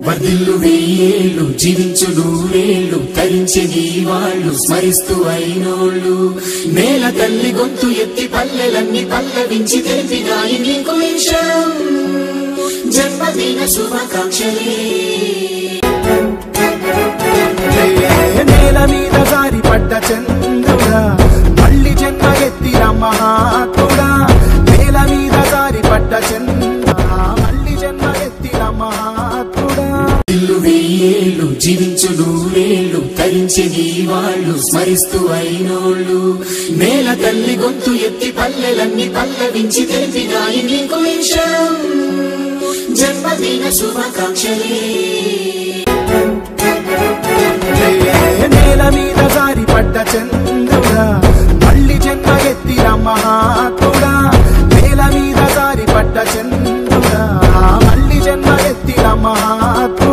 వర్ధిల్లు వెయ్యేళ్ళు జీవించు నూరేళ్ళు తరించి నీ వాళ్ళు స్మరిస్తూ అయినోళ్ళు నేల తల్లి గొంతు ఎత్తి పల్లెలన్నీ పల్లవించి తెలిపినాయి నీకు విషయం జన్మదిన శుభాకాంక్షలే నేల మీద జారి పడ్డ చంద్రుడా మళ్ళీ జన్మ ఎత్తిన మహాత్ముడా నేల మీద జారి పడ్డ చంద్రుడా మళ్ళీ జన్మ ఎత్తిన మహాత్ముడా ఇల్లు వెయ్యేళ్ళు జీవించు నూరేళ్ళు తరించి నీ వాళ్ళు స్మరిస్తూ అయినోళ్ళు నేల తల్లి గొంతు ఎత్తి పల్లెలన్నీ పల్లవించి తెలిపినాయి నీకు విషయం జన్మదిన శుభాకాంక్షలే నేల మీద జారి పడ్డ చంద్రుడా మళ్ళీ జన్మ ఎత్తిన మహాత్ముడా నేల మీద జారి పడ్డ చంద్రుడా మళ్ళీ జన్మ ఎత్తిన మహాత్ముడా